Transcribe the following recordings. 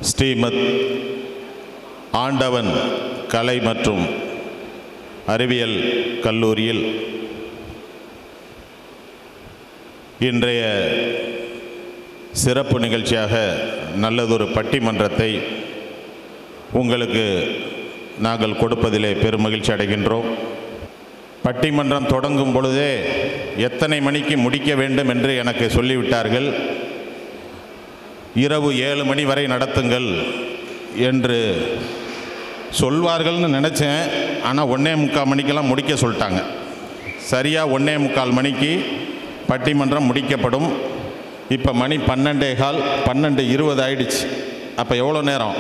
ஸ்ரீமத் ஆண்டவன் கலை மற்றும் அறிவியல் கல்லூரியில் இன்றைய சிறப்பு நிகழ்ச்சியாக நல்லதொரு பட்டிமன்றத்தை உங்களுக்கு நாங்கள் கொடுப்பதிலே பெருமகிழ்ச்சி அடைகின்றோம் பட்டிமன்றம் தொடங்கும் பொழுதே எத்தனை மணிக்கு முடிக்க வேண்டும் என்று எனக்கு சொல்லிவிட்டார்கள் இரவு ஏழு மணி வரை நடத்துங்கள் என்று சொல்வார்கள்னு நினச்சேன் ஆனால் ஒன்றே முக்கால் மணிக்கெல்லாம் முடிக்க சொல்லிட்டாங்க சரியாக ஒன்றே முக்கால் மணிக்கு பட்டிமன்றம் முடிக்கப்படும் இப்போ மணி பன்னெண்டே கால் பன்னெண்டு இருபது ஆயிடுச்சு அப்போ எவ்வளோ நேரம்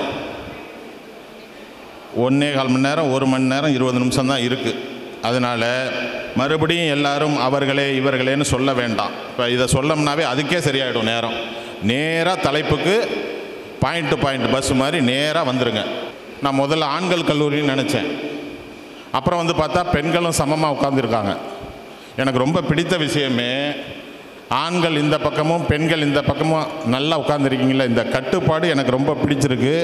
ஒன்றே கால் மணி நேரம் ஒரு மணி நேரம் இருபது நிமிஷம் தான் இருக்குது அதனால் மறுபடியும் எல்லாரும் அவர்களே இவர்களேன்னு சொல்ல வேண்டாம் இப்போ இதை சொல்லம்னாவே அதுக்கே சரியாயிடும் நேரம் நேராக தலைப்புக்கு பாயிண்ட் டு பாயிண்ட் பஸ் மாதிரி நேராக வந்துருங்க நான் முதல்ல ஆண்கள் கல்லூரின்னு நினச்சேன் அப்புறம் வந்து பார்த்தா பெண்களும் சமமாக உட்காந்துருக்காங்க எனக்கு ரொம்ப பிடித்த விஷயமே ஆண்கள் இந்த பக்கமும் பெண்கள் இந்த பக்கமும் நல்லா உட்காந்துருக்கீங்களா இந்த கட்டுப்பாடு எனக்கு ரொம்ப பிடிச்சிருக்கு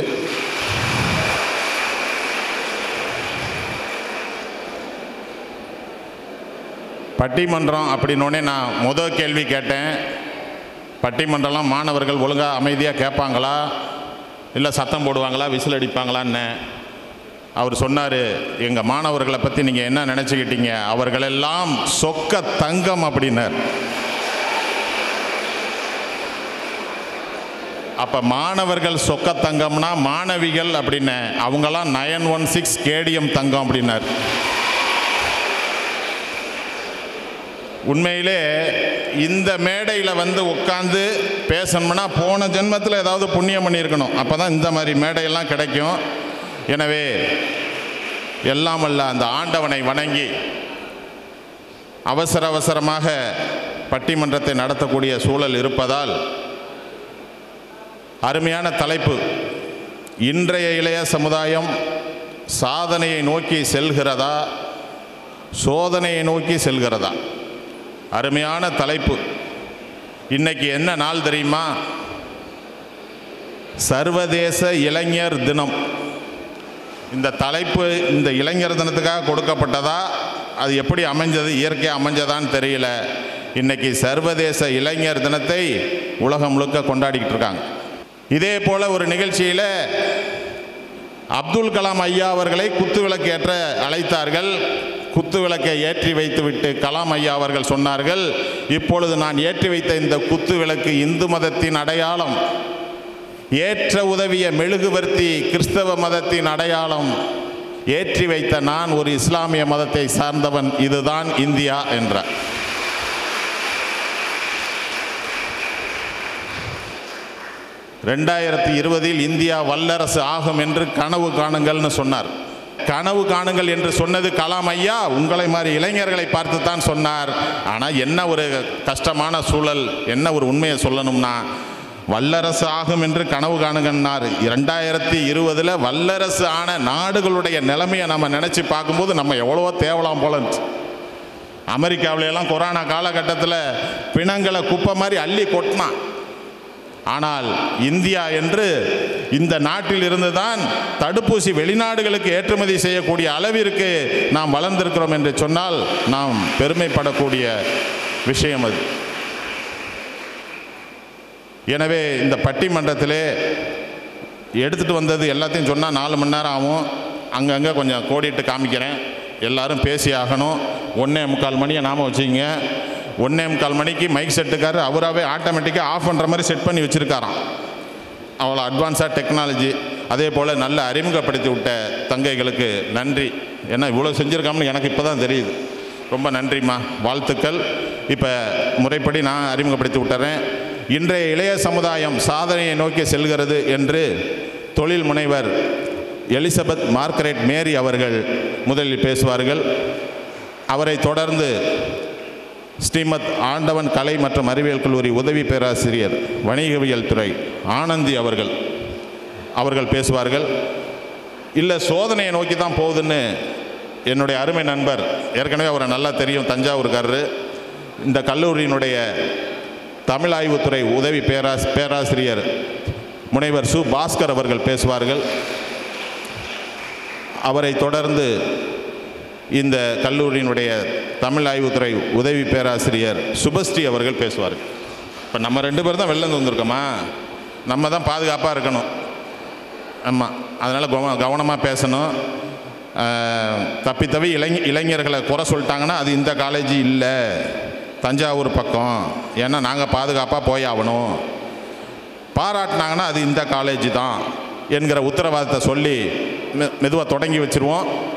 பட்டிமன்றம் அப்படின்னோடனே நான் முதல் கேள்வி கேட்டேன் பட்டிமன்றம்லாம் மாணவர்கள் ஒழுங்காக அமைதியாக கேட்பாங்களா இல்லை சத்தம் போடுவாங்களா விசில் அடிப்பாங்களான்னு அவர் சொன்னார் எங்கள் மாணவர்களை பற்றி நீங்கள் என்ன நினச்சிக்கிட்டீங்க அவர்களெல்லாம் சொக்க தங்கம் அப்படின்னார் அப்போ மாணவர்கள் சொக்க தங்கம்னா மாணவிகள் அப்படின்னு அவங்கெல்லாம் நயன் ஒன் சிக்ஸ் கேடிஎம் தங்கம் அப்படின்னார் உண்மையிலே இந்த மேடையில் வந்து உட்காந்து பேசணும்னா போன ஜென்மத்தில் ஏதாவது புண்ணியம் பண்ணியிருக்கணும் அப்போ தான் இந்த மாதிரி மேடையெல்லாம் கிடைக்கும் எனவே எல்லாம் அல்ல அந்த ஆண்டவனை வணங்கி அவசர அவசரமாக பட்டிமன்றத்தை நடத்தக்கூடிய சூழல் இருப்பதால் அருமையான தலைப்பு இன்றைய இளைய சமுதாயம் சாதனையை நோக்கி செல்கிறதா சோதனையை நோக்கி செல்கிறதா அருமையான தலைப்பு இன்னைக்கு என்ன நாள் தெரியுமா சர்வதேச இளைஞர் தினம் இந்த தலைப்பு இந்த இளைஞர் தினத்துக்காக கொடுக்கப்பட்டதா அது எப்படி அமைஞ்சது இயற்கையாக அமைஞ்சதான்னு தெரியல இன்னைக்கு சர்வதேச இளைஞர் தினத்தை உலகம் முழுக்க கொண்டாடிக்கிட்டு இருக்காங்க இதே போல் ஒரு நிகழ்ச்சியில் அப்துல் கலாம் ஐயா அவர்களை குத்துவிளக்கு ஏற்ற அழைத்தார்கள் குத்து விளக்கை ஏற்றி வைத்துவிட்டு கலாம் ஐயா அவர்கள் சொன்னார்கள் இப்பொழுது நான் ஏற்றி வைத்த இந்த குத்து விளக்கு இந்து மதத்தின் அடையாளம் ஏற்ற உதவிய மெழுகுவர்த்தி கிறிஸ்தவ மதத்தின் அடையாளம் ஏற்றி வைத்த நான் ஒரு இஸ்லாமிய மதத்தை சார்ந்தவன் இதுதான் இந்தியா என்றார் ரெண்டாயிரத்தி இருபதில் இந்தியா வல்லரசு ஆகும் என்று கனவு காணுங்கள்னு சொன்னார் கனவு காணுங்கள் என்று சொன்னது கலாம் ஐயா உங்களை மாதிரி இளைஞர்களை பார்த்து தான் சொன்னார் ஆனால் என்ன ஒரு கஷ்டமான சூழல் என்ன ஒரு உண்மையை சொல்லணும்னா வல்லரசு ஆகும் என்று கனவு காணுங்கன்னார் இரண்டாயிரத்தி இருபதில் வல்லரசு ஆன நாடுகளுடைய நிலைமையை நம்ம நினச்சி பார்க்கும்போது நம்ம எவ்வளவோ தேவலாம் போல இருந்துச்சு அமெரிக்காவிலெல்லாம் கொரோனா காலகட்டத்தில் பிணங்களை குப்பை மாதிரி அள்ளி கொட்டினான் ஆனால் இந்தியா என்று இந்த நாட்டில் இருந்து தான் தடுப்பூசி வெளிநாடுகளுக்கு ஏற்றுமதி செய்யக்கூடிய அளவிற்கு நாம் வளர்ந்திருக்கிறோம் என்று சொன்னால் நாம் பெருமைப்படக்கூடிய விஷயம் அது எனவே இந்த பட்டிமன்றத்திலே எடுத்துகிட்டு வந்தது எல்லாத்தையும் சொன்னால் நாலு மணி நேரம் ஆகும் அங்கங்கே கொஞ்சம் கோடிட்டு காமிக்கிறேன் எல்லாரும் பேசி ஆகணும் ஒன்றே முக்கால் மணியை நாம வச்சுக்கிங்க ஒன்றே முக்கால் மணிக்கு மைக் செட்டுக்காரு அவராகவே ஆட்டோமேட்டிக்காக ஆஃப் பண்ணுற மாதிரி செட் பண்ணி வச்சுருக்காராம் அவ்வளோ அட்வான்ஸாக டெக்னாலஜி அதே போல் நல்ல அறிமுகப்படுத்தி விட்ட தங்கைகளுக்கு நன்றி ஏன்னா இவ்வளோ செஞ்சுருக்காமனு எனக்கு இப்போ தான் தெரியுது ரொம்ப நன்றிம்மா வாழ்த்துக்கள் இப்போ முறைப்படி நான் அறிமுகப்படுத்தி விட்டுறேன் இன்றைய இளைய சமுதாயம் சாதனையை நோக்கி செல்கிறது என்று தொழில் முனைவர் எலிசபெத் மார்கரெட் மேரி அவர்கள் முதலில் பேசுவார்கள் அவரை தொடர்ந்து ஸ்ரீமத் ஆண்டவன் கலை மற்றும் அறிவியல் கல்லூரி உதவி பேராசிரியர் வணிகவியல் துறை ஆனந்தி அவர்கள் அவர்கள் பேசுவார்கள் இல்லை சோதனையை நோக்கி தான் போகுதுன்னு என்னுடைய அருமை நண்பர் ஏற்கனவே அவரை நல்லா தெரியும் தஞ்சாவூர்காரரு இந்த கல்லூரியினுடைய தமிழ் ஆய்வுத்துறை உதவி பேராஸ் பேராசிரியர் முனைவர் சு பாஸ்கர் அவர்கள் பேசுவார்கள் அவரை தொடர்ந்து இந்த கல்லூரியினுடைய தமிழ் ஆய்வுத்துறை உதவி பேராசிரியர் சுபஸ்ரீ அவர்கள் பேசுவார்கள் இப்போ நம்ம ரெண்டு பேர் தான் வெளில இருந்து வந்திருக்கோமா நம்ம தான் பாதுகாப்பாக இருக்கணும் ஆமாம் அதனால் கவ கவனமாக பேசணும் ஆஹ், தப்பி தவி இளைஞ இளைஞர்களை குறை சொல்லிட்டாங்கன்னா அது இந்த காலேஜ் இல்லை தஞ்சாவூர் பக்கம் ஏன்னா நாங்கள் பாதுகாப்பாக போய் ஆகணும் பாராட்டினாங்கன்னா அது இந்த காலேஜ் தான் என்கிற உத்தரவாதத்தை சொல்லி மெ மெதுவாக தொடங்கி வச்சுருவோம்